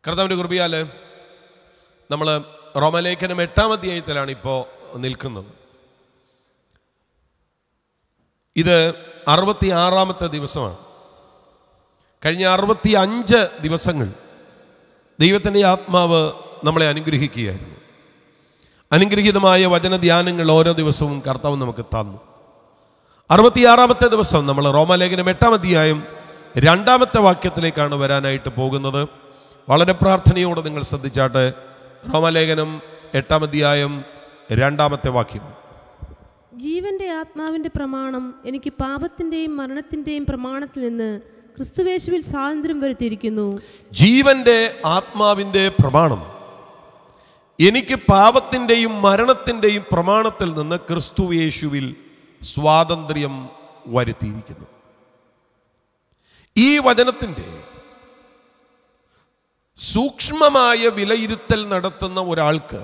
കർത്താവിൻ്റെ കൃപയാൽ നമ്മൾ റോമലേഖനം എട്ടാം അധ്യായത്തിലാണ് ഇപ്പോൾ നിൽക്കുന്നത് ഇത് അറുപത്തി ആറാമത്തെ ദിവസമാണ് കഴിഞ്ഞ അറുപത്തി അഞ്ച് ദിവസങ്ങൾ ദൈവത്തിൻ്റെ ആത്മാവ് നമ്മളെ അനുഗ്രഹിക്കുകയായിരുന്നു അനുഗ്രഹീതമായ വചനധ്യാനങ്ങൾ ഓരോ ദിവസവും കർത്താവ് നമുക്ക് തന്നു അറുപത്തിയാറാമത്തെ ദിവസം നമ്മൾ റോമാലേഖനം എട്ടാം അധ്യായം രണ്ടാമത്തെ വാക്യത്തിലേക്കാണ് വരാനായിട്ട് പോകുന്നത് വളരെ പ്രാർത്ഥനയോടെ നിങ്ങൾ ശ്രദ്ധിച്ചാട്ടെ റോമാലേഖനം എട്ടാം അധ്യായം രണ്ടാമത്തെ വാക്യം ജീവന്റെ ആത്മാവിന്റെ പ്രമാണം എനിക്ക് പാപത്തിന്റെയും മരണത്തിന്റെയും പ്രമാണത്തിൽ നിന്ന് ക്രിസ്തുവേശുവിൽ സ്വാതന്ത്ര്യം വരുത്തിയിരിക്കുന്നു ജീവന്റെ ആത്മാവിൻ്റെ പ്രമാണം എനിക്ക് പാപത്തിൻ്റെയും മരണത്തിൻ്റെയും പ്രമാണത്തിൽ നിന്ന് ക്രിസ്തു യേശുവിൽ സ്വാതന്ത്ര്യം വരുത്തിയിരിക്കുന്നു ഈ വചനത്തിൻ്റെ സൂക്ഷ്മമായ വിലയിരുത്തൽ നടത്തുന്ന ഒരാൾക്ക്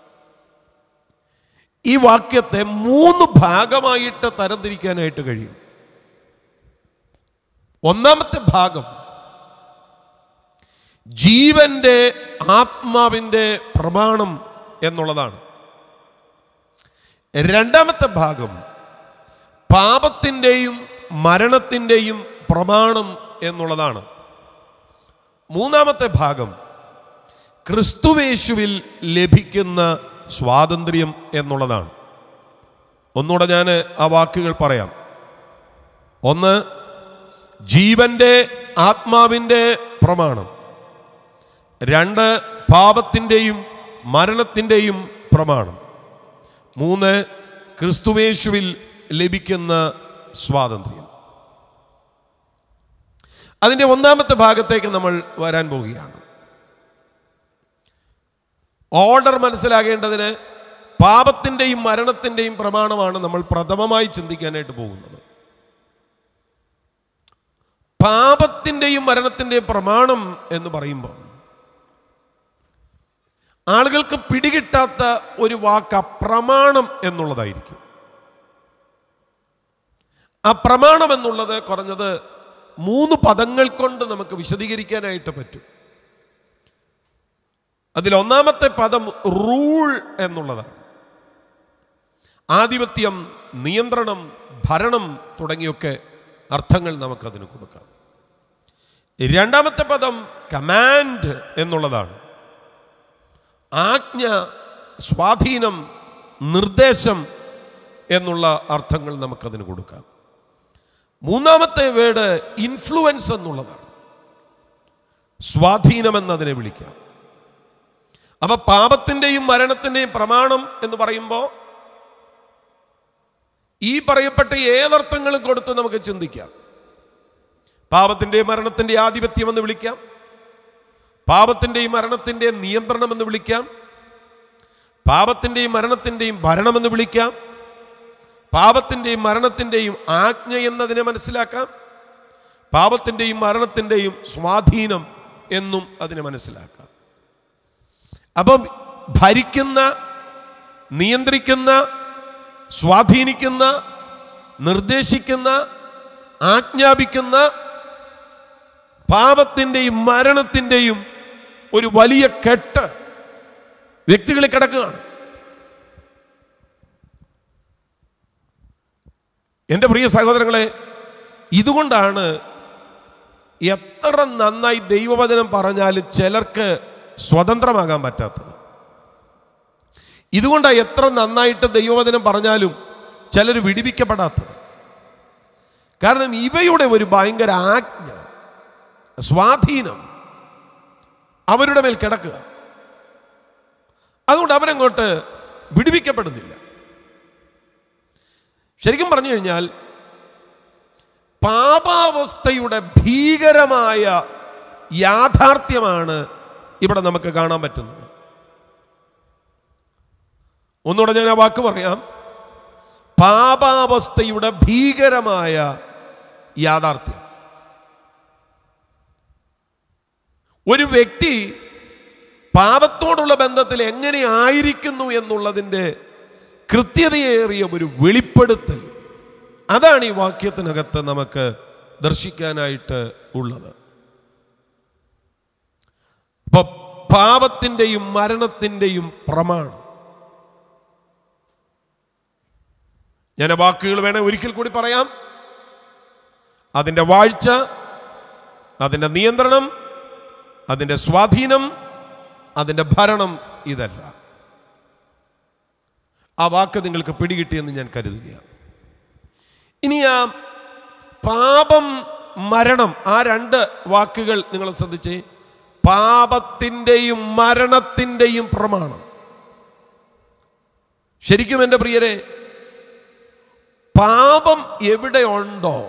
ഈ വാക്യത്തെ മൂന്ന് ഭാഗമായിട്ട് തരംതിരിക്കാനായിട്ട് കഴിയും ഒന്നാമത്തെ ഭാഗം ജീവന്റെ ആത്മാവിൻ്റെ പ്രമാണം എന്നുള്ളതാണ് രണ്ടാമത്തെ ഭാഗം പാപത്തിൻ്റെയും മരണത്തിൻ്റെയും പ്രമാണം എന്നുള്ളതാണ് മൂന്നാമത്തെ ഭാഗം ക്രിസ്തുവേശുവിൽ ലഭിക്കുന്ന സ്വാതന്ത്ര്യം എന്നുള്ളതാണ് ഒന്നുകൂടെ ഞാൻ ആ വാക്കുകൾ പറയാം ഒന്ന് ജീവന്റെ ആത്മാവിൻ്റെ പ്രമാണം രണ്ട് പാപത്തിൻ്റെയും മരണത്തിൻ്റെയും പ്രമാണം മൂന്ന് ക്രിസ്തുവേശുവിൽ ലഭിക്കുന്ന സ്വാതന്ത്ര്യം അതിൻ്റെ ഒന്നാമത്തെ ഭാഗത്തേക്ക് നമ്മൾ വരാൻ പോവുകയാണ് ഓർഡർ മനസ്സിലാകേണ്ടതിന് പാപത്തിൻ്റെയും മരണത്തിൻ്റെയും പ്രമാണമാണ് നമ്മൾ പ്രഥമമായി ചിന്തിക്കാനായിട്ട് പോകുന്നത് പാപത്തിൻ്റെയും മരണത്തിൻ്റെയും പ്രമാണം എന്ന് പറയുമ്പോൾ ആളുകൾക്ക് പിടികിട്ടാത്ത ഒരു വാക്ക് പ്രമാണം എന്നുള്ളതായിരിക്കും ആ പ്രമാണം എന്നുള്ളത് കുറഞ്ഞത് മൂന്ന് പദങ്ങൾ കൊണ്ട് നമുക്ക് വിശദീകരിക്കാനായിട്ട് പറ്റും അതിൽ ഒന്നാമത്തെ പദം റൂൾ എന്നുള്ളതാണ് ആധിപത്യം നിയന്ത്രണം ഭരണം തുടങ്ങിയൊക്കെ അർത്ഥങ്ങൾ നമുക്കതിന് കൊടുക്കാം രണ്ടാമത്തെ പദം കമാൻഡ് എന്നുള്ളതാണ് ആജ്ഞ സ്വാധീനം നിർദ്ദേശം എന്നുള്ള അർത്ഥങ്ങൾ നമുക്കതിന് കൊടുക്കാം മൂന്നാമത്തെ വേർഡ് ഇൻഫ്ലുവൻസ് എന്നുള്ളതാണ് സ്വാധീനം എന്നതിനെ വിളിക്കാം അപ്പൊ പാപത്തിൻ്റെയും മരണത്തിൻ്റെയും പ്രമാണം എന്ന് പറയുമ്പോൾ ഈ പറയപ്പെട്ട ഏതർത്ഥങ്ങളും കൊടുത്ത് നമുക്ക് ചിന്തിക്കാം പാപത്തിൻ്റെയും മരണത്തിൻ്റെ ആധിപത്യം എന്ന് വിളിക്കാം പാപത്തിൻ്റെയും മരണത്തിൻ്റെ നിയന്ത്രണം എന്ന് വിളിക്കാം പാപത്തിൻ്റെയും മരണത്തിൻ്റെയും ഭരണമെന്ന് വിളിക്കാം പാപത്തിൻ്റെയും മരണത്തിൻ്റെയും ആജ്ഞ എന്നതിനെ മനസ്സിലാക്കാം പാപത്തിൻ്റെയും മരണത്തിൻ്റെയും സ്വാധീനം എന്നും അതിനെ മനസ്സിലാക്കാം അപ്പം ഭരിക്കുന്ന നിയന്ത്രിക്കുന്ന സ്വാധീനിക്കുന്ന നിർദ്ദേശിക്കുന്ന ആജ്ഞാപിക്കുന്ന പാപത്തിൻ്റെയും മരണത്തിൻ്റെയും ഒരു വലിയ കെട്ട് വ്യക്തികളിൽ കിടക്കുകയാണ് എൻ്റെ പ്രിയ സഹോദരങ്ങളെ ഇതുകൊണ്ടാണ് എത്ര നന്നായി ദൈവവചനം പറഞ്ഞാൽ ചിലർക്ക് സ്വതന്ത്രമാകാൻ പറ്റാത്തത് ഇതുകൊണ്ടാണ് എത്ര നന്നായിട്ട് ദൈവവചനം പറഞ്ഞാലും ചിലർ വിടിവിക്കപ്പെടാത്തത് കാരണം ഇവയുടെ ഒരു ഭയങ്കര ആജ്ഞ സ്വാധീനം അവരുടെ മേൽ കിടക്കുക അതുകൊണ്ട് അവരങ്ങോട്ട് വിടുവിക്കപ്പെടുന്നില്ല ശരിക്കും പറഞ്ഞു കഴിഞ്ഞാൽ പാപാവസ്ഥയുടെ ഭീകരമായ യാഥാർത്ഥ്യമാണ് ഇവിടെ നമുക്ക് കാണാൻ പറ്റുന്നത് ഒന്നുകൂടെ ഞാൻ ആ വാക്ക് പറയാം പാപാവസ്ഥയുടെ ഭീകരമായ യാഥാർത്ഥ്യം ഒരു വ്യക്തി പാപത്തോടുള്ള ബന്ധത്തിൽ എങ്ങനെ ആയിരിക്കുന്നു എന്നുള്ളതിൻ്റെ കൃത്യതയേറിയ ഒരു വെളിപ്പെടുത്തൽ അതാണ് ഈ വാക്യത്തിനകത്ത് നമുക്ക് ദർശിക്കാനായിട്ട് ഉള്ളത് അപ്പോൾ പാപത്തിൻ്റെയും മരണത്തിൻ്റെയും പ്രമാണം ഞാൻ ആ വാക്കുകൾ വേണേ ഒരിക്കൽ കൂടി പറയാം അതിൻ്റെ വാഴ്ച അതിൻ്റെ നിയന്ത്രണം അതിൻ്റെ സ്വാധീനം അതിൻ്റെ ഭരണം ഇതല്ല ആ വാക്ക് നിങ്ങൾക്ക് പിടികിട്ടിയെന്ന് ഞാൻ കരുതുകയാണ് ഇനി ആ പാപം മരണം ആ രണ്ട് വാക്കുകൾ നിങ്ങൾ ശ്രദ്ധിച്ചേ പാപത്തിൻ്റെയും മരണത്തിൻ്റെയും പ്രമാണം ശരിക്കും എൻ്റെ പ്രിയരെ പാപം എവിടെ ഉണ്ടോ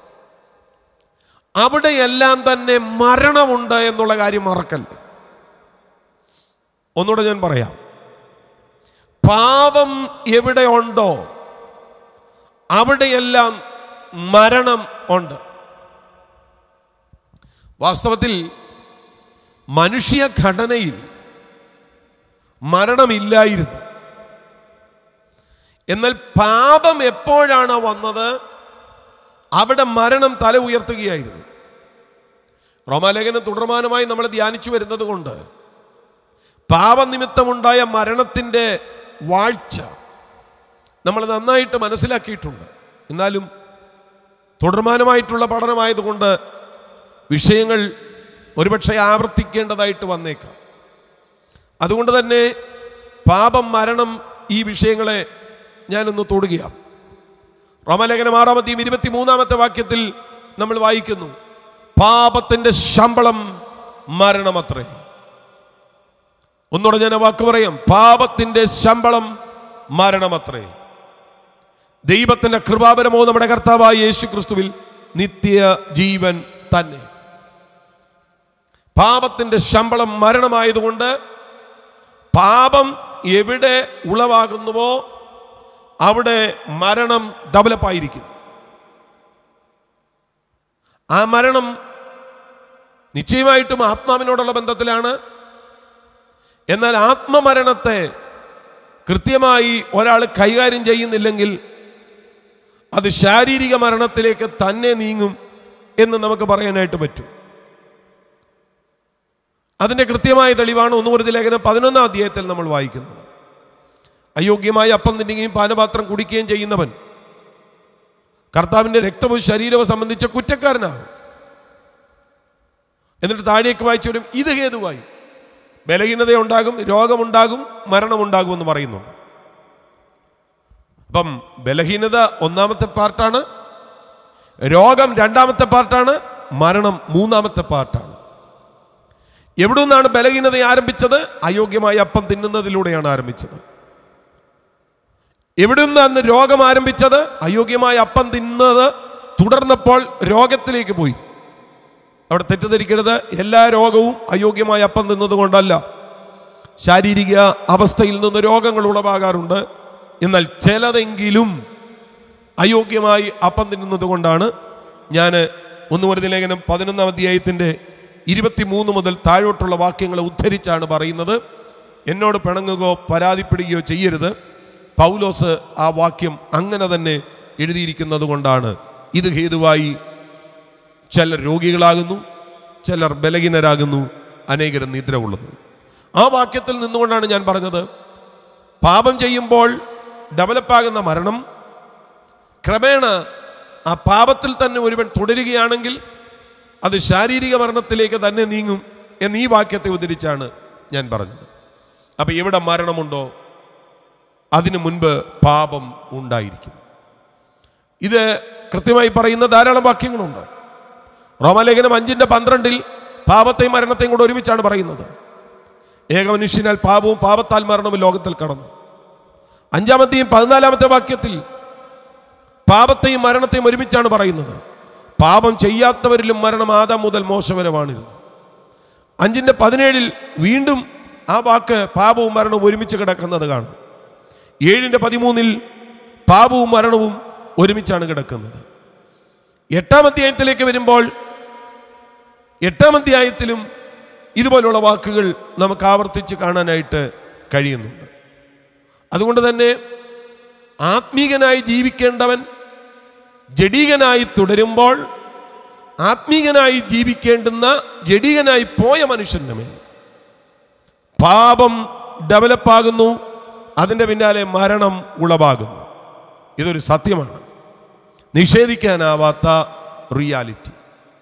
അവിടെയെല്ലാം തന്നെ മരണമുണ്ട് എന്നുള്ള കാര്യം മറക്കല്ല ഒന്നുകൂടെ ഞാൻ പറയാം പാപം എവിടെ ഉണ്ടോ അവിടെയെല്ലാം മരണം ഉണ്ട് വാസ്തവത്തിൽ മനുഷ്യ ഘടനയിൽ മരണമില്ലായിരുന്നു എന്നാൽ പാപം എപ്പോഴാണ് വന്നത് അവിടെ മരണം തല ഉയർത്തുകയായിരുന്നു റോമാലേഖനം തുടർമാനമായി നമ്മൾ ധ്യാനിച്ചു വരുന്നത് കൊണ്ട് പാപനിമിത്തമുണ്ടായ മരണത്തിൻ്റെ വാഴ്ച നമ്മൾ നന്നായിട്ട് മനസ്സിലാക്കിയിട്ടുണ്ട് എന്നാലും തുടർമാനമായിട്ടുള്ള പഠനമായതുകൊണ്ട് വിഷയങ്ങൾ ഒരുപക്ഷെ ആവർത്തിക്കേണ്ടതായിട്ട് വന്നേക്കാം അതുകൊണ്ട് തന്നെ പാപം മരണം ഈ വിഷയങ്ങളെ ഞാനൊന്ന് തൊടുകയാണ് റോമലേഖനം ആറാമത്തെയും ഇരുപത്തി മൂന്നാമത്തെ വാക്യത്തിൽ നമ്മൾ വായിക്കുന്നു പാപത്തിന്റെ ശമ്പളം മരണമത്രേ ഒന്നുകൂടെ ഞാൻ ആ വാക്ക് പറയാം പാപത്തിന്റെ ശമ്പളം മരണമത്രേ ദൈവത്തിന്റെ കൃപാപരമോ നമ്മുടെ കർത്താവായ യേശു ക്രിസ്തുവിൽ നിത്യ ജീവൻ തന്നെ പാപത്തിന്റെ ശമ്പളം മരണമായതുകൊണ്ട് പാപം എവിടെ ഉളവാകുന്നുവോ അവിടെ മരണം ഡെവലപ്പായിരിക്കും ആ മരണം നിശ്ചയമായിട്ടും ആത്മാവിനോടുള്ള ബന്ധത്തിലാണ് എന്നാൽ ആത്മമരണത്തെ കൃത്യമായി ഒരാൾ കൈകാര്യം ചെയ്യുന്നില്ലെങ്കിൽ അത് ശാരീരിക മരണത്തിലേക്ക് തന്നെ നീങ്ങും എന്ന് നമുക്ക് പറയാനായിട്ട് പറ്റും അതിൻ്റെ കൃത്യമായ തെളിവാണ് ഒന്നുകുറിച്ച് ലേഖനം പതിനൊന്നാം അധ്യായത്തിൽ നമ്മൾ വായിക്കുന്നത് അയോഗ്യമായ അപ്പം തിന്നുകയും പാനപാത്രം കുടിക്കുകയും ചെയ്യുന്നവൻ കർത്താവിൻ്റെ രക്തവും ശരീരവും സംബന്ധിച്ച കുറ്റക്കാരനാകും എന്നിട്ട് താഴേക്ക് വായിച്ചു വരും ഇത് ഹേതുവായി ബലഹീനതയുണ്ടാകും രോഗമുണ്ടാകും മരണമുണ്ടാകും എന്ന് പറയുന്നുണ്ട് അപ്പം ബലഹീനത ഒന്നാമത്തെ പാർട്ടാണ് രോഗം രണ്ടാമത്തെ പാർട്ടാണ് മരണം മൂന്നാമത്തെ പാർട്ടാണ് എവിടെ നിന്നാണ് ബലഹീനത ആരംഭിച്ചത് അയോഗ്യമായ അപ്പം തിന്നുന്നതിലൂടെയാണ് ആരംഭിച്ചത് എവിടെ നിന്നാണ് രോഗം ആരംഭിച്ചത് അയോഗ്യമായ അപ്പം തിന്നത് തുടർന്നപ്പോൾ രോഗത്തിലേക്ക് പോയി അവിടെ തെറ്റിദ്ധരിക്കരുത് എല്ലാ രോഗവും അയോഗ്യമായ അപ്പം തിന്നത് കൊണ്ടല്ല ശാരീരിക അവസ്ഥയിൽ നിന്ന് രോഗങ്ങൾ ഉളവാകാറുണ്ട് എന്നാൽ ചിലതെങ്കിലും അയോഗ്യമായി അപ്പം തിന്നുന്നത് കൊണ്ടാണ് ഞാൻ ഒന്ന് വരുന്ന ലേഖനം പതിനൊന്നാം അധ്യായത്തിൻ്റെ ഇരുപത്തിമൂന്ന് മുതൽ താഴോട്ടുള്ള വാക്യങ്ങളെ ഉദ്ധരിച്ചാണ് പറയുന്നത് എന്നോട് പിണങ്ങുകയോ പരാതിപ്പെടുകയോ ചെയ്യരുത് പൗലോസ് ആ വാക്യം അങ്ങനെ തന്നെ എഴുതിയിരിക്കുന്നത് കൊണ്ടാണ് ഇത് ഹേതുവായി ചിലർ രോഗികളാകുന്നു ചിലർ ബലഹീനരാകുന്നു അനേകർ നിദ്ര കൊള്ളുന്നു ആ വാക്യത്തിൽ നിന്നുകൊണ്ടാണ് ഞാൻ പറഞ്ഞത് പാപം ചെയ്യുമ്പോൾ ഡെവലപ്പാകുന്ന മരണം ക്രമേണ ആ പാപത്തിൽ തന്നെ ഒരുവൻ തുടരുകയാണെങ്കിൽ അത് ശാരീരിക മരണത്തിലേക്ക് തന്നെ നീങ്ങും എന്ന് ഈ വാക്യത്തെ ഉദ്ധരിച്ചാണ് ഞാൻ പറഞ്ഞത് അപ്പം എവിടെ മരണമുണ്ടോ അതിനു മുൻപ് പാപം ഉണ്ടായിരിക്കും ഇത് കൃത്യമായി പറയുന്ന ധാരാളം വാക്യങ്ങളുണ്ട് റോമലേഖനം അഞ്ചിൻ്റെ പന്ത്രണ്ടിൽ പാപത്തെയും മരണത്തെയും കൂടെ ഒരുമിച്ചാണ് പറയുന്നത് ഏകമനുഷ്യനാൽ പാപവും പാപത്താൽ മരണവും ലോകത്തിൽ കടന്നു അഞ്ചാമത്തെയും പതിനാലാമത്തെ വാക്യത്തിൽ പാപത്തെയും മരണത്തെയും ഒരുമിച്ചാണ് പറയുന്നത് പാപം ചെയ്യാത്തവരിലും മരണം ആദാം മുതൽ മോശ വരെ വാണിരുന്നു അഞ്ചിൻ്റെ പതിനേഴിൽ വീണ്ടും ആ വാക്ക് പാപവും മരണവും ഒരുമിച്ച് കിടക്കുന്നത് കാണാം ഏഴിൻ്റെ പതിമൂന്നിൽ പാപവും മരണവും ഒരുമിച്ചാണ് കിടക്കുന്നത് എട്ടാം അധ്യായത്തിലേക്ക് വരുമ്പോൾ എട്ടാം അധ്യായത്തിലും ഇതുപോലുള്ള വാക്കുകൾ നമുക്ക് ആവർത്തിച്ച് കാണാനായിട്ട് കഴിയുന്നുണ്ട് അതുകൊണ്ട് തന്നെ ആത്മീകനായി ജീവിക്കേണ്ടവൻ ജഡീകനായി തുടരുമ്പോൾ ആത്മീകനായി ജീവിക്കേണ്ടുന്ന ജഡീകനായി പോയ മനുഷ്യൻ്റെ മേൽ പാപം ഡെവലപ്പാകുന്നു അതിൻ്റെ പിന്നാലെ മരണം ഉളവാകുന്നു ഇതൊരു സത്യമാണ് നിഷേധിക്കാനാവാത്ത റിയാലിറ്റി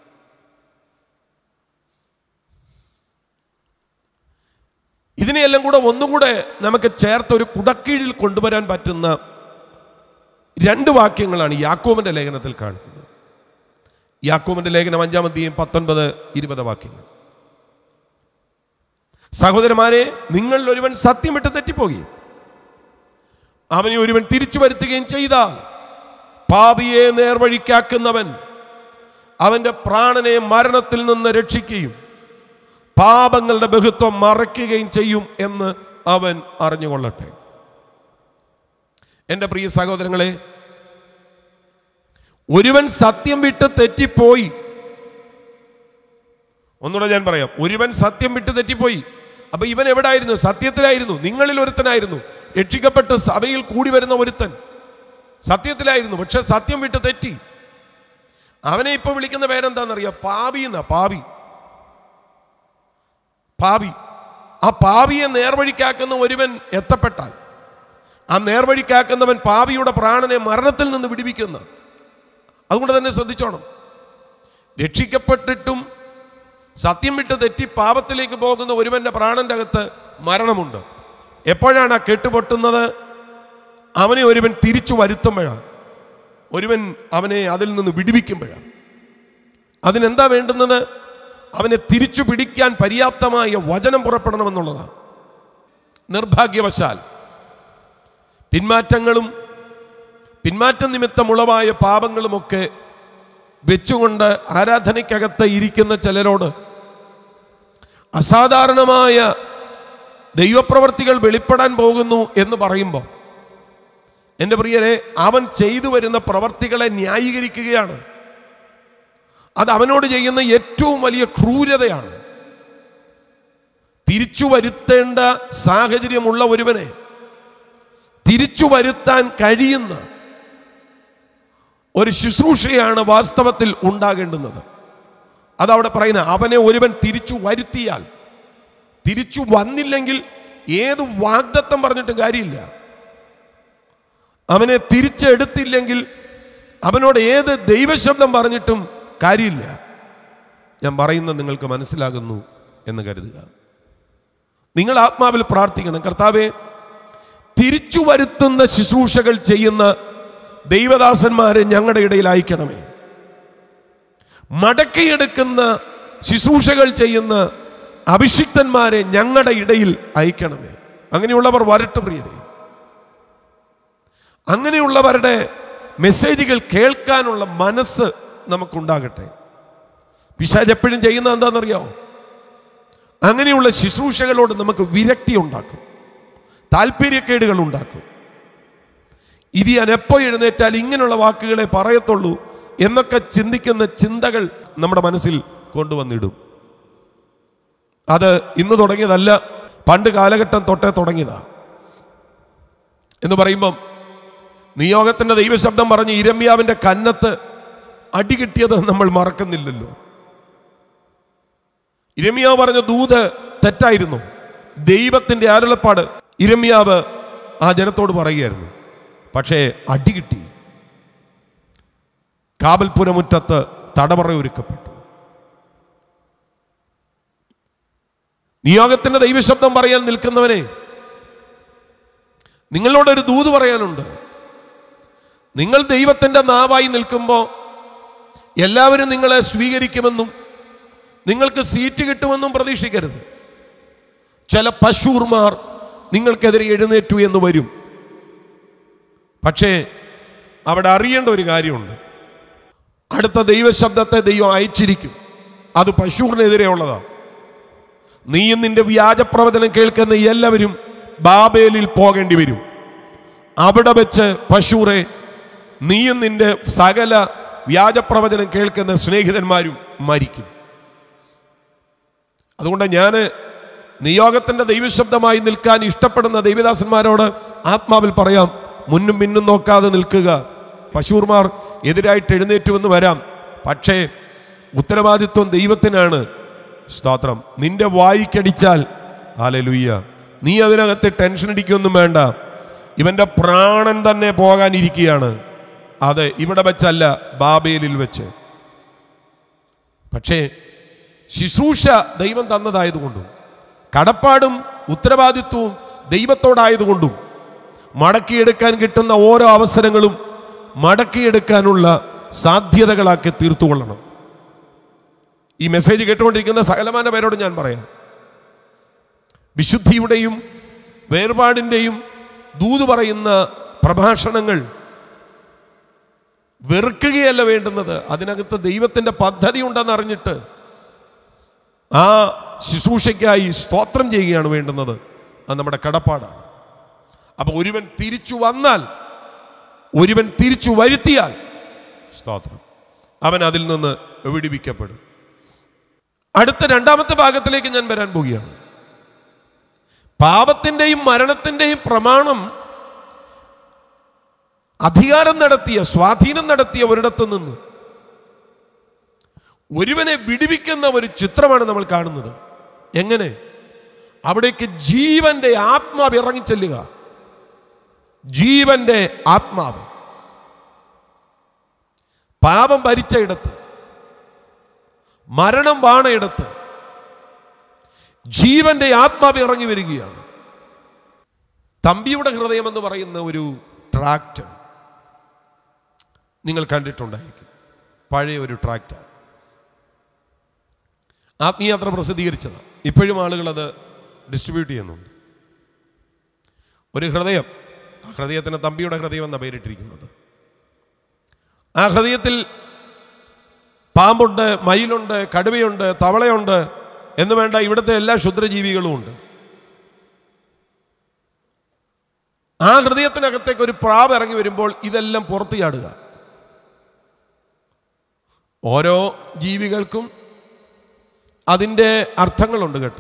ഇതിനെയെല്ലാം കൂടെ ഒന്നുകൂടെ നമുക്ക് ചേർത്ത് ഒരു കുടക്കീഴിൽ കൊണ്ടുവരാൻ പറ്റുന്ന രണ്ട് വാക്യങ്ങളാണ് യാക്കോബിന്റെ ലേഖനത്തിൽ കാണുന്നത് യാക്കോബിന്റെ ലേഖനം അഞ്ചാം അധ്യയം പത്തൊൻപത് ഇരുപത് വാക്യങ്ങൾ സഹോദരന്മാരെ നിങ്ങൾ ഒരുവൻ സത്യം വിട്ട് തെറ്റിപ്പോകുകയും അവനെ ഒരുവൻ തിരിച്ചു വരുത്തുകയും ചെയ്താൽ പാപിയെ നേർവഴിക്കാക്കുന്നവൻ അവന്റെ പ്രാണനെ മരണത്തിൽ നിന്ന് രക്ഷിക്കുകയും പാപങ്ങളുടെ ബഹുത്വം മറയ്ക്കുകയും ചെയ്യും എന്ന് അവൻ അറിഞ്ഞുകൊള്ളട്ടെ എൻ്റെ പ്രിയ സഹോദരങ്ങളെ ഒരുവൻ സത്യം വിട്ട് തെറ്റിപ്പോയി ഒന്നുകൂടെ ഞാൻ പറയാം ഒരുവൻ സത്യം വിട്ട് തെറ്റിപ്പോയി അപ്പൊ ഇവൻ എവിടായിരുന്നു സത്യത്തിലായിരുന്നു നിങ്ങളിൽ ഒരുത്തനായിരുന്നു രക്ഷിക്കപ്പെട്ട് സഭയിൽ കൂടി വരുന്ന ഒരുത്തൻ സത്യത്തിലായിരുന്നു പക്ഷെ സത്യം വിട്ട് തെറ്റി അവനെ ഇപ്പൊ വിളിക്കുന്ന പേരെന്താണെന്നറിയാം പാവി എന്നാ പാവി പാവി ആ പാവിയെ നേർവഴിക്കാക്കുന്ന ഒരുവൻ എത്തപ്പെട്ടാൽ ആ നേർവഴിക്കാക്കുന്നവൻ പാവിയുടെ പ്രാണനെ മരണത്തിൽ നിന്ന് വിടിവിക്കുന്ന അതുകൊണ്ട് തന്നെ ശ്രദ്ധിച്ചോണം രക്ഷിക്കപ്പെട്ടിട്ടും സത്യം വിട്ട് തെറ്റി പാപത്തിലേക്ക് പോകുന്ന ഒരുവന്റെ പ്രാണന്റെ അകത്ത് മരണമുണ്ട് എപ്പോഴാണ് ആ കെട്ടുപൊട്ടുന്നത് അവനെ ഒരുവൻ തിരിച്ചു വരുത്തുമ്പോഴാണ് ഒരുവൻ അവനെ അതിൽ നിന്ന് വിടിവിക്കുമ്പോഴാണ് അതിനെന്താ വേണ്ടുന്നത് അവനെ തിരിച്ചു പിടിക്കാൻ പര്യാപ്തമായ വചനം പുറപ്പെടണമെന്നുള്ളതാണ് നിർഭാഗ്യവശാൽ പിന്മാറ്റങ്ങളും പിന്മാറ്റ നിമിത്തമുളവായ പാപങ്ങളുമൊക്കെ വെച്ചുകൊണ്ട് ആരാധനയ്ക്കകത്ത് ഇരിക്കുന്ന ചിലരോട് അസാധാരണമായ ദൈവപ്രവർത്തികൾ വെളിപ്പെടാൻ പോകുന്നു എന്ന് പറയുമ്പോൾ എൻ്റെ പ്രിയരെ അവൻ ചെയ്തു വരുന്ന പ്രവർത്തികളെ ന്യായീകരിക്കുകയാണ് അത് അവനോട് ചെയ്യുന്ന ഏറ്റവും വലിയ ക്രൂരതയാണ് തിരിച്ചു വരുത്തേണ്ട സാഹചര്യമുള്ള ഒരുവനെ തിരിച്ചു വരുത്താൻ കഴിയുന്ന ഒരു ശുശ്രൂഷയാണ് വാസ്തവത്തിൽ ഉണ്ടാകേണ്ടുന്നത് അതവിടെ പറയുന്ന അവനെ ഒരുവൻ തിരിച്ചു വരുത്തിയാൽ തിരിച്ചു വന്നില്ലെങ്കിൽ ഏത് വാഗ്ദത്തം പറഞ്ഞിട്ടും കാര്യമില്ല അവനെ തിരിച്ചെടുത്തില്ലെങ്കിൽ അവനോട് ഏത് ദൈവശബ്ദം പറഞ്ഞിട്ടും കാര്യമില്ല ഞാൻ പറയുന്നത് നിങ്ങൾക്ക് മനസ്സിലാകുന്നു എന്ന് കരുതുക നിങ്ങൾ ആത്മാവിൽ പ്രാർത്ഥിക്കണം കർത്താവെ തിരിച്ചു വരുത്തുന്ന ശുശ്രൂഷകൾ ചെയ്യുന്ന ദൈവദാസന്മാരെ ഞങ്ങളുടെ ഇടയിൽ അയക്കണമേ മടക്കിയെടുക്കുന്ന ശുശ്രൂഷകൾ ചെയ്യുന്ന അഭിഷിക്തന്മാരെ ഞങ്ങളുടെ ഇടയിൽ അയക്കണമേ അങ്ങനെയുള്ളവർ വരട്ടെ പ്രിയരെ അങ്ങനെയുള്ളവരുടെ മെസ്സേജുകൾ കേൾക്കാനുള്ള മനസ്സ് നമുക്കുണ്ടാകട്ടെ പിശാജ് എപ്പോഴും ചെയ്യുന്ന എന്താണെന്നറിയാമോ അങ്ങനെയുള്ള ശുശ്രൂഷകളോട് നമുക്ക് വിരക്തി ഉണ്ടാക്കും താല്പര്യക്കേടുകൾ ഉണ്ടാക്കും ഇത് ഞാൻ എപ്പോൾ എഴുന്നേറ്റാൽ ഇങ്ങനെയുള്ള വാക്കുകളെ പറയത്തുള്ളൂ എന്നൊക്കെ ചിന്തിക്കുന്ന ചിന്തകൾ നമ്മുടെ മനസ്സിൽ കൊണ്ടുവന്നിടും അത് ഇന്ന് തുടങ്ങിയതല്ല പണ്ട് കാലഘട്ടം തൊട്ടേ തുടങ്ങിയതാ എന്ന് പറയുമ്പം നിയോഗത്തിന്റെ ദൈവശബ്ദം പറഞ്ഞ് ഇരമ്യാവിന്റെ കന്നത്ത് അടി കിട്ടിയത് നമ്മൾ മറക്കുന്നില്ലല്ലോ ഇരമ്യാവ് പറഞ്ഞ ദൂത് തെറ്റായിരുന്നു ദൈവത്തിന്റെ അരുളപ്പാട് ഇരമ്യാവ് ആ ജനത്തോട് പറയുകയായിരുന്നു പക്ഷേ അടി കിട്ടി കാവൽപുരമുറ്റത്ത് തടവറ ഒരുക്കപ്പെട്ടു നിയോഗത്തിന്റെ ദൈവശബ്ദം പറയാൻ നിൽക്കുന്നവനെ നിങ്ങളോടൊരു ദൂത് പറയാനുണ്ട് നിങ്ങൾ ദൈവത്തിന്റെ നാവായി നിൽക്കുമ്പോൾ എല്ലാവരും നിങ്ങളെ സ്വീകരിക്കുമെന്നും നിങ്ങൾക്ക് സീറ്റ് കിട്ടുമെന്നും പ്രതീക്ഷിക്കരുത് ചില പശൂർമാർ നിങ്ങൾക്കെതിരെ എഴുന്നേറ്റു എന്ന് വരും പക്ഷേ അവിടെ അറിയേണ്ട ഒരു കാര്യമുണ്ട് അടുത്ത ദൈവശബ്ദത്തെ ദൈവം അയച്ചിരിക്കും അത് പശൂറിനെതിരെ ഉള്ളതാണ് നീയും നിന്റെ വ്യാജപ്രവചനം കേൾക്കുന്ന എല്ലാവരും ബാബേലിൽ പോകേണ്ടി വരും അവിടെ വെച്ച് പശൂറെ നീയും നിന്റെ സകല വ്യാജപ്രവചനം കേൾക്കുന്ന സ്നേഹിതന്മാരും മരിക്കും അതുകൊണ്ട് ഞാൻ നിയോഗത്തിൻ്റെ ദൈവശബ്ദമായി നിൽക്കാൻ ഇഷ്ടപ്പെടുന്ന ദൈവദാസന്മാരോട് ആത്മാവിൽ പറയാം മുന്നും പിന്നും നോക്കാതെ നിൽക്കുക പശൂർമാർ എതിരായിട്ട് എഴുന്നേറ്റുവെന്ന് വരാം പക്ഷേ ഉത്തരവാദിത്വം ദൈവത്തിനാണ് സ്തോത്രം നിന്റെ വായിക്കടിച്ചാൽ ഹാലലുയ്യ നീ അതിനകത്ത് ടെൻഷൻ അടിക്കൊന്നും വേണ്ട ഇവന്റെ പ്രാണൻ തന്നെ പോകാനിരിക്കുകയാണ് അത് ഇവിടെ വെച്ചല്ല ബാബേലിൽ വെച്ച് പക്ഷേ ശുശ്രൂഷ ദൈവം തന്നതായതുകൊണ്ടും കടപ്പാടും ഉത്തരവാദിത്വവും ദൈവത്തോടായതുകൊണ്ടും മടക്കിയെടുക്കാൻ കിട്ടുന്ന ഓരോ അവസരങ്ങളും മടക്കിയെടുക്കാനുള്ള സാധ്യതകളാക്കി തീർത്തുകൊള്ളണം ഈ മെസ്സേജ് കേട്ടുകൊണ്ടിരിക്കുന്ന സകലമാന പേരോട് ഞാൻ പറയാം വിശുദ്ധിയുടെയും വേർപാടിൻ്റെയും ദൂത് പറയുന്ന പ്രഭാഷണങ്ങൾ വെറുക്കുകയല്ല വേണ്ടുന്നത് അതിനകത്ത് ദൈവത്തിൻ്റെ പദ്ധതി ഉണ്ടെന്ന് അറിഞ്ഞിട്ട് ആ ശുശ്രൂഷയ്ക്കായി സ്തോത്രം ചെയ്യുകയാണ് വേണ്ടുന്നത് അത് നമ്മുടെ കടപ്പാടാണ് അപ്പൊ ഒരുവൻ തിരിച്ചു വന്നാൽ ഒരുവൻ തിരിച്ചു വരുത്തിയാൽ സ്തോത്രം അവൻ അതിൽ നിന്ന് വിടിവിക്കപ്പെടും അടുത്ത രണ്ടാമത്തെ ഭാഗത്തിലേക്ക് ഞാൻ വരാൻ പോവുകയാണ് പാപത്തിൻ്റെയും മരണത്തിൻ്റെയും പ്രമാണം അധികാരം നടത്തിയ സ്വാധീനം നടത്തിയ ഒരിടത്ത് നിന്ന് ഒരുവനെ വിടിവിക്കുന്ന ഒരു ചിത്രമാണ് നമ്മൾ കാണുന്നത് എങ്ങനെ അവിടേക്ക് ജീവന്റെ ആത്മാവ് ഇറങ്ങിച്ചെല്ലുക ജീവന്റെ ആത്മാവ് പാപം ഭരിച്ച ഇടത്ത് മരണം വാണയിടത്ത് ജീവന്റെ ആത്മാവ് ഇറങ്ങി വരികയാണ് തമ്പിയുടെ ഹൃദയം എന്ന് പറയുന്ന ഒരു ട്രാക്ട് നിങ്ങൾ കണ്ടിട്ടുണ്ടായിരിക്കും പഴയ ഒരു ട്രാക്ടർ ആത്മീയാത്ര പ്രസിദ്ധീകരിച്ചത് ഇപ്പോഴും ആളുകൾ അത് ഡിസ്ട്രിബ്യൂട്ട് ചെയ്യുന്നുണ്ട് ഒരു ഹൃദയം ആ ഹൃദയത്തിന് തമ്പിയുടെ ഹൃദയം എന്ന പേരിട്ടിരിക്കുന്നത് ആ ഹൃദയത്തിൽ പാമ്പുണ്ട് മയിലുണ്ട് കടുവയുണ്ട് തവളയുണ്ട് എന്ന് വേണ്ട ഇവിടുത്തെ എല്ലാ ക്ഷുദ്രജീവികളും ഉണ്ട് ആ ഹൃദയത്തിനകത്തേക്ക് ഒരു പ്രാവ് ഇറങ്ങി വരുമ്പോൾ ഇതെല്ലാം പുറത്തു ചാടുക ഓരോ ജീവികൾക്കും അതിൻ്റെ അർത്ഥങ്ങളുണ്ട് കേട്ടോ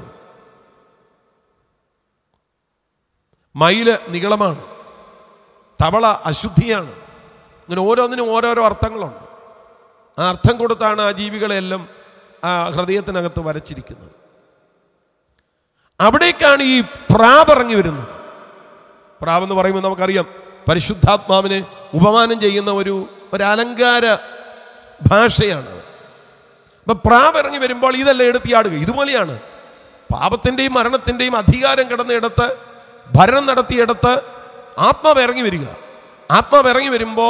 മയില് നികളമാണ് തവള അശുദ്ധിയാണ് ഇങ്ങനെ ഓരോന്നിനും ഓരോരോ അർത്ഥങ്ങളുണ്ട് ആ അർത്ഥം കൊടുത്താണ് ആ ജീവികളെല്ലാം ആ ഹൃദയത്തിനകത്ത് വരച്ചിരിക്കുന്നത് അവിടേക്കാണ് ഈ പ്രാവ് ഇറങ്ങി വരുന്നത് പ്രാവ് എന്ന് പറയുമ്പോൾ നമുക്കറിയാം പരിശുദ്ധാത്മാവിനെ ഉപമാനം ചെയ്യുന്ന ഒരു ഒരു അലങ്കാര ഭാഷയാണ് അപ്പൊ പ്രാവ് ഇറങ്ങി വരുമ്പോൾ ഇതെല്ലാം എടുത്തിയാടുക ഇതുപോലെയാണ് പാപത്തിൻ്റെയും മരണത്തിൻ്റെയും അധികാരം കിടന്നിടത്ത് ഭരണം നടത്തിയിടത്ത് ആത്മാവ് ഇറങ്ങി വരിക ആത്മാവ് ഇറങ്ങി വരുമ്പോൾ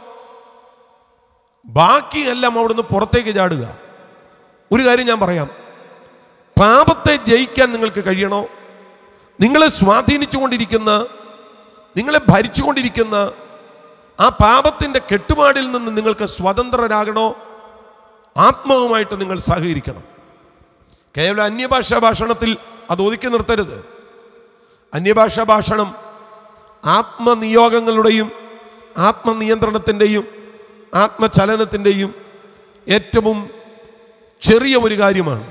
ബാക്കിയെല്ലാം അവിടുന്ന് പുറത്തേക്ക് ചാടുക ഒരു കാര്യം ഞാൻ പറയാം പാപത്തെ ജയിക്കാൻ നിങ്ങൾക്ക് കഴിയണോ നിങ്ങളെ സ്വാധീനിച്ചുകൊണ്ടിരിക്കുന്ന നിങ്ങളെ ഭരിച്ചുകൊണ്ടിരിക്കുന്ന ആ പാപത്തിൻ്റെ കെട്ടുപാടിൽ നിന്ന് നിങ്ങൾക്ക് സ്വതന്ത്രരാകണോ ആത്മാവുമായിട്ട് നിങ്ങൾ സഹകരിക്കണം കേവലം അന്യഭാഷാ ഭാഷണത്തിൽ അത് ഒതുക്കി നിർത്തരുത് അന്യഭാഷാ ഭാഷണം ആത്മനിയോഗങ്ങളുടെയും ആത്മനിയന്ത്രണത്തിൻ്റെയും ആത്മചലനത്തിൻ്റെയും ഏറ്റവും ചെറിയ ഒരു കാര്യമാണ്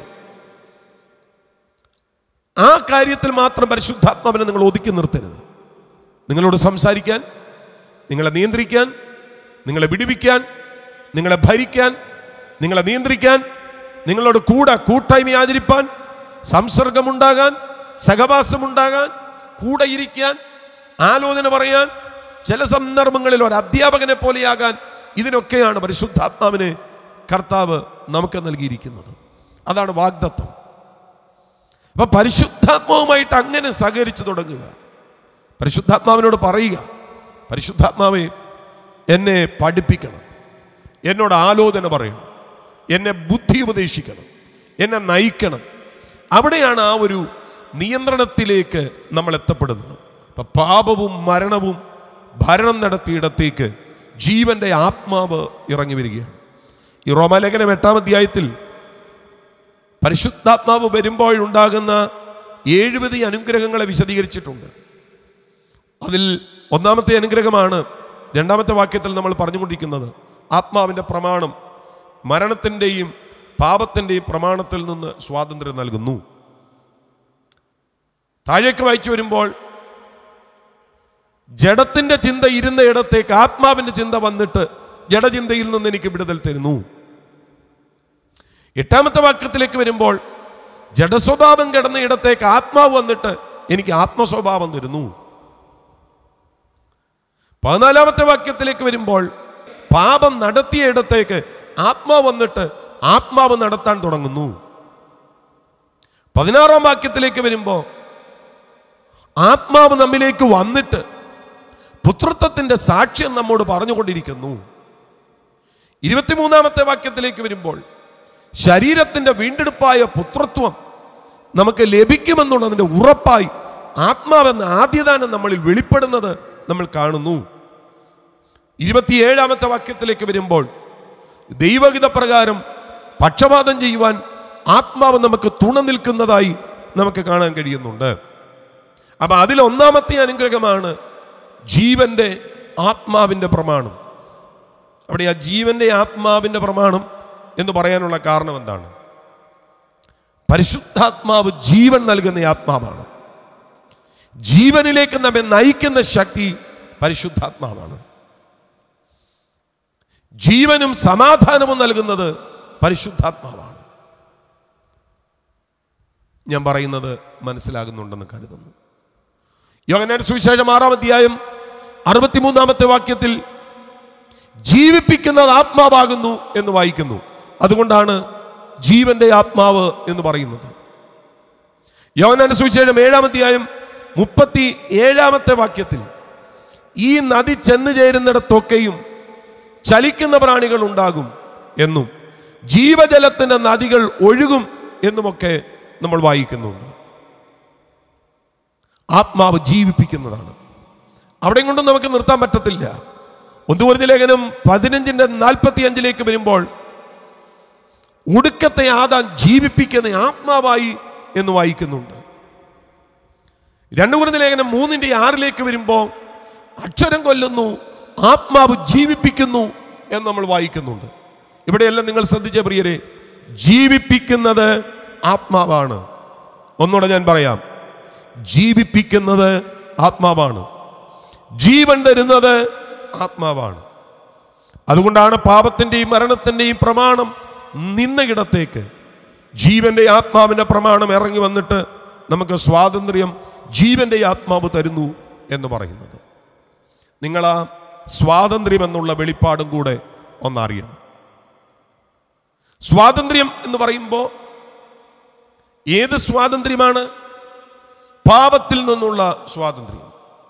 ആ കാര്യത്തിൽ മാത്രം പരിശുദ്ധാത്മാവിനെ നിങ്ങൾ ഒതുക്കി നിർത്തരുത് നിങ്ങളോട് സംസാരിക്കാൻ നിങ്ങളെ നിയന്ത്രിക്കാൻ നിങ്ങളെ വിടിവിക്കാൻ നിങ്ങളെ ഭരിക്കാൻ നിങ്ങളെ നിയന്ത്രിക്കാൻ നിങ്ങളോട് കൂടെ കൂട്ടായ്മ ആചരിപ്പാൻ സംസർഗമുണ്ടാകാൻ സഹവാസമുണ്ടാകാൻ കൂടെ ഇരിക്കാൻ ആലോചന പറയാൻ ചില സന്ദർഭങ്ങളിൽ ഒരു അധ്യാപകനെ പോലെയാകാൻ ഇതിനൊക്കെയാണ് പരിശുദ്ധാത്മാവിനെ കർത്താവ് നമുക്ക് നൽകിയിരിക്കുന്നത് അതാണ് വാഗ്ദത്വം അപ്പൊ പരിശുദ്ധാത്മാവുമായിട്ട് അങ്ങനെ സഹകരിച്ചു തുടങ്ങുക പരിശുദ്ധാത്മാവിനോട് പറയുക പരിശുദ്ധാത്മാവെ എന്നെ പഠിപ്പിക്കണം എന്നോട് ആലോചന പറയണം എന്നെ ബുദ്ധി ഉപദേശിക്കണം എന്നെ നയിക്കണം അവിടെയാണ് ആ ഒരു നിയന്ത്രണത്തിലേക്ക് നമ്മൾ എത്തപ്പെടുന്നത് അപ്പം പാപവും മരണവും ഭരണം നടത്തിയിടത്തേക്ക് ജീവന്റെ ആത്മാവ് ഇറങ്ങി വരികയാണ് ഈ റോമാലേഖനം എട്ടാം അധ്യായത്തിൽ പരിശുദ്ധാത്മാവ് വരുമ്പോഴുണ്ടാകുന്ന എഴുപത് അനുഗ്രഹങ്ങളെ വിശദീകരിച്ചിട്ടുണ്ട് അതിൽ ഒന്നാമത്തെ അനുഗ്രഹമാണ് രണ്ടാമത്തെ വാക്യത്തിൽ നമ്മൾ പറഞ്ഞുകൊണ്ടിരിക്കുന്നത് ആത്മാവിൻ്റെ പ്രമാണം മരണത്തിൻ്റെയും പാപത്തിൻ്റെയും പ്രമാണത്തിൽ നിന്ന് സ്വാതന്ത്ര്യം നൽകുന്നു താഴേക്ക് വായിച്ചു വരുമ്പോൾ ജഡത്തിന്റെ ചിന്ത ഇരുന്ന ഇടത്തേക്ക് ആത്മാവിന്റെ ചിന്ത വന്നിട്ട് ജഡചിന്തയിൽ നിന്ന് എനിക്ക് വിടുതൽ തരുന്നു എട്ടാമത്തെ വാക്യത്തിലേക്ക് വരുമ്പോൾ ജഡസ്വഭാവം കിടന്ന ഇടത്തേക്ക് ആത്മാവ് വന്നിട്ട് എനിക്ക് ആത്മസ്വഭാവം തരുന്നു പതിനാലാമത്തെ വാക്യത്തിലേക്ക് വരുമ്പോൾ പാപം നടത്തിയ ഇടത്തേക്ക് ആത്മാവ് വന്നിട്ട് ആത്മാവ് നടത്താൻ തുടങ്ങുന്നു പതിനാറാം വാക്യത്തിലേക്ക് വരുമ്പോൾ ആത്മാവ് നമ്മിലേക്ക് വന്നിട്ട് പുത്രത്വത്തിന്റെ സാക്ഷ്യം നമ്മോട് പറഞ്ഞുകൊണ്ടിരിക്കുന്നു ഇരുപത്തിമൂന്നാമത്തെ വാക്യത്തിലേക്ക് വരുമ്പോൾ ശരീരത്തിന്റെ വീണ്ടെടുപ്പായ പുത്രത്വം നമുക്ക് ലഭിക്കുമെന്നുള്ളതിന്റെ ഉറപ്പായി ആത്മാവെന്ന ആദ്യദാനം നമ്മളിൽ വെളിപ്പെടുന്നത് നമ്മൾ കാണുന്നു ഇരുപത്തിയേഴാമത്തെ വാക്യത്തിലേക്ക് വരുമ്പോൾ ദൈവഹിത പ്രകാരം പക്ഷപാതം ചെയ്യുവാൻ ആത്മാവ് നമുക്ക് തുണ നിൽക്കുന്നതായി നമുക്ക് കാണാൻ കഴിയുന്നുണ്ട് അപ്പൊ അതിൽ ഒന്നാമത്തെ അനുഗ്രഹമാണ് ജീവന്റെ ആത്മാവിന്റെ പ്രമാണം അവിടെ ആ ജീവന്റെ ആത്മാവിന്റെ പ്രമാണം എന്ന് പറയാനുള്ള കാരണം എന്താണ് പരിശുദ്ധാത്മാവ് ജീവൻ നൽകുന്ന ആത്മാവാണ് ജീവനിലേക്ക് നമ്മെ നയിക്കുന്ന ശക്തി പരിശുദ്ധാത്മാവാണ് ജീവനും സമാധാനവും നൽകുന്നത് പരിശുദ്ധാത്മാവാണ് ഞാൻ പറയുന്നത് മനസ്സിലാകുന്നുണ്ടെന്ന് കരുതുന്നു യോഗനാന്റെ സുവിശേഷം ആറാം അധ്യായം അറുപത്തിമൂന്നാമത്തെ വാക്യത്തിൽ ജീവിപ്പിക്കുന്നത് ആത്മാവാകുന്നു എന്ന് വായിക്കുന്നു അതുകൊണ്ടാണ് ജീവന്റെ ആത്മാവ് എന്ന് പറയുന്നത് യോഹന്നാന്റെ സുവിശേഷം ഏഴാം അധ്യായം മുപ്പത്തി ഏഴാമത്തെ വാക്യത്തിൽ ഈ നദി ചെന്നു ചേരുന്നിടത്തൊക്കെയും ചലിക്കുന്ന പ്രാണികൾ ഉണ്ടാകും എന്നും ജീവജലത്തിന്റെ നദികൾ ഒഴുകും എന്നുമൊക്കെ നമ്മൾ വായിക്കുന്നുണ്ട് ആത്മാവ് ജീവിപ്പിക്കുന്നതാണ് അവിടെയും കൊണ്ടും നമുക്ക് നിർത്താൻ പറ്റത്തില്ല ഒന്നുകുറിഞ്ഞ ലേഖനം പതിനഞ്ചിന്റെ നാൽപ്പത്തി അഞ്ചിലേക്ക് വരുമ്പോൾ ഒടുക്കത്തെ ആദാൻ ജീവിപ്പിക്കുന്ന ആത്മാവായി എന്ന് വായിക്കുന്നുണ്ട് രണ്ടു കുറിഞ്ഞ ലേഖനം മൂന്നിന്റെ ആറിലേക്ക് വരുമ്പോൾ അക്ഷരം കൊല്ലുന്നു ആത്മാവ് ജീവിപ്പിക്കുന്നു എന്ന് നമ്മൾ വായിക്കുന്നുണ്ട് ഇവിടെയെല്ലാം നിങ്ങൾ ശ്രദ്ധിച്ച പ്രിയരെ ജീവിപ്പിക്കുന്നത് ആത്മാവാണ് ഒന്നുകൂടെ ഞാൻ പറയാം ജീവിപ്പിക്കുന്നത് ആത്മാവാണ് ജീവൻ തരുന്നത് ആത്മാവാണ് അതുകൊണ്ടാണ് പാപത്തിൻ്റെയും മരണത്തിൻ്റെയും പ്രമാണം നിന്ന ഇടത്തേക്ക് ജീവന്റെ ആത്മാവിൻ്റെ പ്രമാണം ഇറങ്ങി വന്നിട്ട് നമുക്ക് സ്വാതന്ത്ര്യം ജീവന്റെ ആത്മാവ് തരുന്നു എന്ന് പറയുന്നത് നിങ്ങൾ ആ സ്വാതന്ത്ര്യം എന്നുള്ള വെളിപ്പാടും കൂടെ ഒന്നറിയണം സ്വാതന്ത്ര്യം എന്ന് പറയുമ്പോൾ ഏത് സ്വാതന്ത്ര്യമാണ് പാപത്തിൽ നിന്നുള്ള സ്വാതന്ത്ര്യം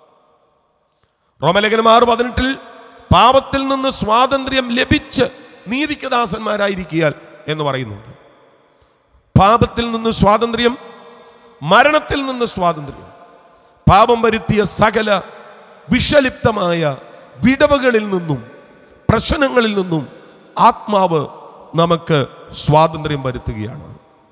റോമലേഖനം ആറ് പതിനെട്ടിൽ പാപത്തിൽ നിന്ന് സ്വാതന്ത്ര്യം ലഭിച്ച് നീതിക്ക് ദാസന്മാരായിരിക്കിയാൽ എന്ന് പറയുന്നുണ്ട് പാപത്തിൽ നിന്ന് സ്വാതന്ത്ര്യം മരണത്തിൽ നിന്ന് സ്വാതന്ത്ര്യം പാപം വരുത്തിയ സകല വിഷലിപ്തമായ വിടവുകളിൽ നിന്നും പ്രശ്നങ്ങളിൽ നിന്നും ആത്മാവ് നമുക്ക് സ്വാതന്ത്ര്യം വരുത്തുകയാണ്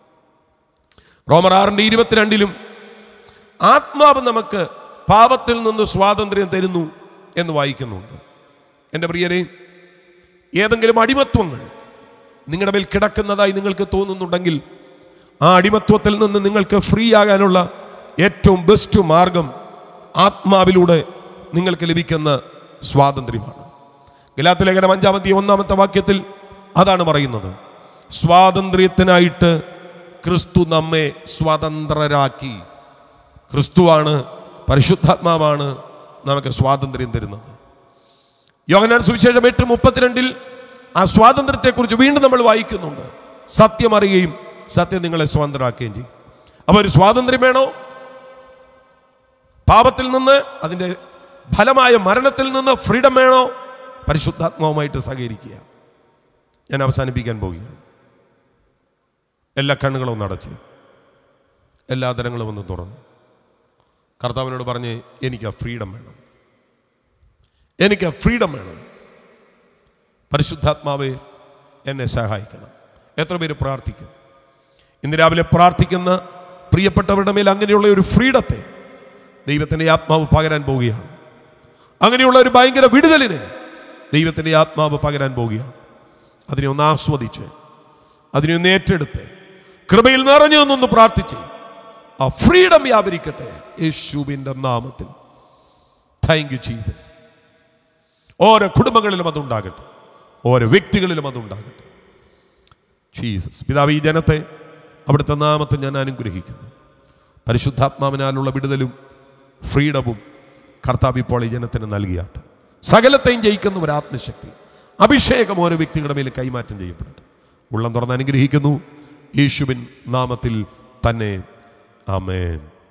റോമർ ആറിന്റെ ഇരുപത്തിരണ്ടിലും ആത്മാവ് നമുക്ക് പാപത്തിൽ നിന്ന് സ്വാതന്ത്ര്യം തരുന്നു എന്ന് വായിക്കുന്നുണ്ട് എൻ്റെ പ്രിയരെ ഏതെങ്കിലും അടിമത്വങ്ങൾ നിങ്ങളുടെ മേൽ കിടക്കുന്നതായി നിങ്ങൾക്ക് തോന്നുന്നുണ്ടെങ്കിൽ ആ അടിമത്വത്തിൽ നിന്ന് നിങ്ങൾക്ക് ഫ്രീ ആകാനുള്ള ഏറ്റവും ബെസ്റ്റ് മാർഗം ആത്മാവിലൂടെ നിങ്ങൾക്ക് ലഭിക്കുന്ന സ്വാതന്ത്ര്യമാണ് ഗലാത്തി ലേഖനം അഞ്ചാമത്തെ ഒന്നാമത്തെ വാക്യത്തിൽ അതാണ് പറയുന്നത് സ്വാതന്ത്ര്യത്തിനായിട്ട് ക്രിസ്തു നമ്മെ സ്വതന്ത്രരാക്കി ക്രിസ്തുവാണ് പരിശുദ്ധാത്മാവാണ് നമുക്ക് സ്വാതന്ത്ര്യം തരുന്നത് യോഹനാൻ സുവിശേഷം എട്ട് മുപ്പത്തിരണ്ടിൽ ആ സ്വാതന്ത്ര്യത്തെക്കുറിച്ച് വീണ്ടും നമ്മൾ വായിക്കുന്നുണ്ട് സത്യം അറിയുകയും സത്യം നിങ്ങളെ സ്വതന്ത്രരാക്കുകയും ചെയ്യും അപ്പോൾ ഒരു സ്വാതന്ത്ര്യം വേണോ പാപത്തിൽ നിന്ന് അതിൻ്റെ ഫലമായ മരണത്തിൽ നിന്ന് ഫ്രീഡം വേണോ പരിശുദ്ധാത്മാവുമായിട്ട് സഹകരിക്കുക ഞാൻ അവസാനിപ്പിക്കാൻ പോവുകയാണ് എല്ലാ കണ്ണുകളും ഒന്ന് അടച്ച് എല്ലാ തരങ്ങളും ഒന്ന് തുറന്ന് കർത്താവിനോട് പറഞ്ഞ് എനിക്ക് ആ ഫ്രീഡം വേണം എനിക്ക് ആ ഫ്രീഡം വേണം പരിശുദ്ധാത്മാവെ എന്നെ സഹായിക്കണം എത്ര പേര് പ്രാർത്ഥിക്കും ഇന്ന് രാവിലെ പ്രാർത്ഥിക്കുന്ന പ്രിയപ്പെട്ടവരുടെ മേൽ അങ്ങനെയുള്ള ഒരു ഫ്രീഡത്തെ ദൈവത്തിൻ്റെ ആത്മാവ് പകരാൻ പോവുകയാണ് അങ്ങനെയുള്ള ഒരു ഭയങ്കര വിടുതലിന് ദൈവത്തിൻ്റെ ആത്മാവ് പകരാൻ പോവുകയാണ് അതിനെ ഒന്ന് ആസ്വദിച്ച് അതിനെ ഒന്ന് ഏറ്റെടുത്ത് കൃപയിൽ നിറഞ്ഞു നിന്നൊന്ന് പ്രാർത്ഥിച്ച് ആ ഫ്രീഡം വ്യാപരിക്കട്ടെ യേശുവിൻ്റെ നാമത്തിൽ താങ്ക് യു ജീസസ് ഓരോ കുടുംബങ്ങളിലും അതുണ്ടാകട്ടെ ഓരോ വ്യക്തികളിലും അതുണ്ടാകട്ടെ ജീസസ് പിതാവ് ഈ ജനത്തെ അവിടുത്തെ നാമത്തെ ഞാൻ അനുഗ്രഹിക്കുന്നു പരിശുദ്ധാത്മാവിനാലുള്ള വിടുതലും ഫ്രീഡവും കർത്താവ് ഇപ്പോൾ ഈ ജനത്തിന് നൽകിയാട്ട് സകലത്തെയും ജയിക്കുന്ന ഒരു ആത്മശക്തി അഭിഷേകം ഓരോ വ്യക്തികളുടെ മേൽ കൈമാറ്റം ചെയ്യപ്പെടട്ടെ ഉള്ളം തുറന്ന് അനുഗ്രഹിക്കുന്നു യേശുവിൻ നാമത്തിൽ തന്നെ ആമേൻ